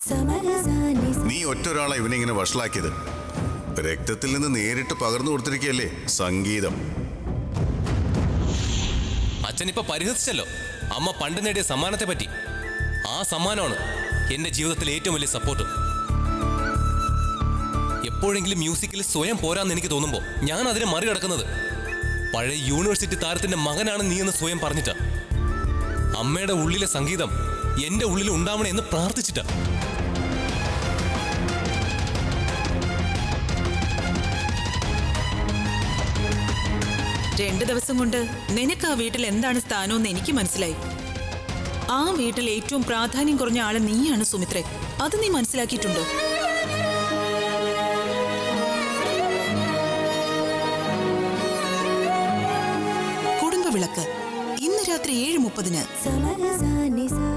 നീ ഒറ്റ ഒരാളെ ഇവനെ ഇങ്ങനെ വഷളാക്കിയത് രക്തത്തിൽ നിന്ന് നേരിട്ട് പകർന്നു കൊടുത്തിരിക്കുകയല്ലേ സംഗീതം അച്ഛൻ ഇപ്പൊ പരിഹസിച്ചല്ലോ അമ്മ പണ്ട് നേടിയ സമ്മാനത്തെ പറ്റി ആ സമ്മാനമാണ് എന്റെ ജീവിതത്തിലെ ഏറ്റവും വലിയ സപ്പോർട്ട് എപ്പോഴെങ്കിലും മ്യൂസിക്കിൽ സ്വയം പോരാന്ന് എനിക്ക് തോന്നുമ്പോൾ ഞാൻ അതിനെ മറികടക്കുന്നത് പഴയ യൂണിവേഴ്സിറ്റി താരത്തിന്റെ മകനാണ് നീ എന്ന് സ്വയം പറഞ്ഞിട്ടാ അമ്മയുടെ ഉള്ളിലെ സംഗീതം എന്റെ ഉള്ളിൽ ഉണ്ടാവണേ എന്ന് പ്രാർത്ഥിച്ചിട്ടാ രണ്ടു ദിവസം കൊണ്ട് നിനക്ക് ആ വീട്ടിൽ എന്താണ് സ്ഥാനമെന്ന് എനിക്ക് മനസ്സിലായി ആ വീട്ടിൽ ഏറ്റവും പ്രാധാന്യം കുറഞ്ഞ ആള് നീയാണ് സുമിത്രേ അത് നീ മനസ്സിലാക്കിയിട്ടുണ്ടോ കുടുംബവിളക്ക് ഇന്ന് രാത്രി ഏഴ് മുപ്പതിന് സമരസാനി സാ